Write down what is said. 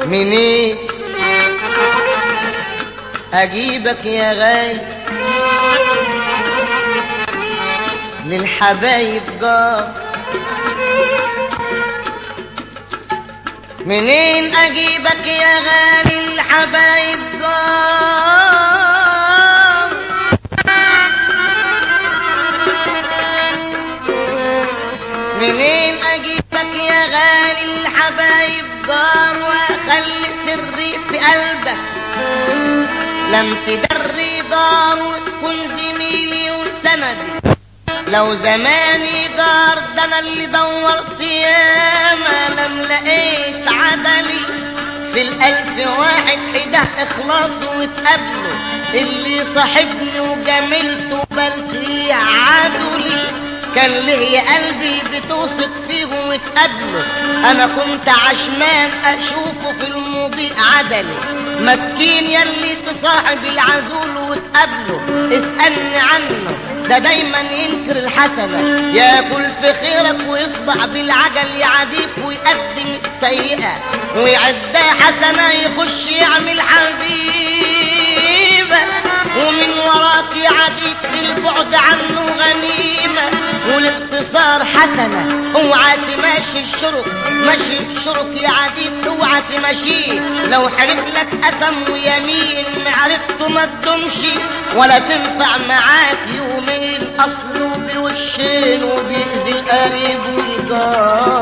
منين اجيبك يا غالي للحبايب جار منين اجيبك يا غالي الحبايب جار منين اجيبك يا غالي الحبايب جار واخلي سري في قلبك لم تدري دار وتكون زميلي وسندي لو زماني جار ده انا اللي دورت ياما لم لقيت عدلي في الألف واحد حده إخلاص وتقابله اللي صاحبني وجاملته بلتي عدلي كان ليه يا قلبي بتوثق فيه وتقابله أنا كنت عشمان أشوفه في المضيء عدلي مسكين يلي تصاحب العزول وتقابله اسألني عنه ده دايما ينكر الحسنة ياكل في خيرك ويصبح بالعجل يعديك ويقدم السيئة ويعدها حسنة يخش يعمل حبيبة ومن وراك يعديك البعد عنه غنيمة والانتصار حسنة اوعى تماشي الشرك ماشي الشرك يعديك اوعى تماشيه لو حلف لك قسم ويمين معرفته ما تدومش ولا تنفع معاك يومين اصله بوشين وبيأذي القريب والجار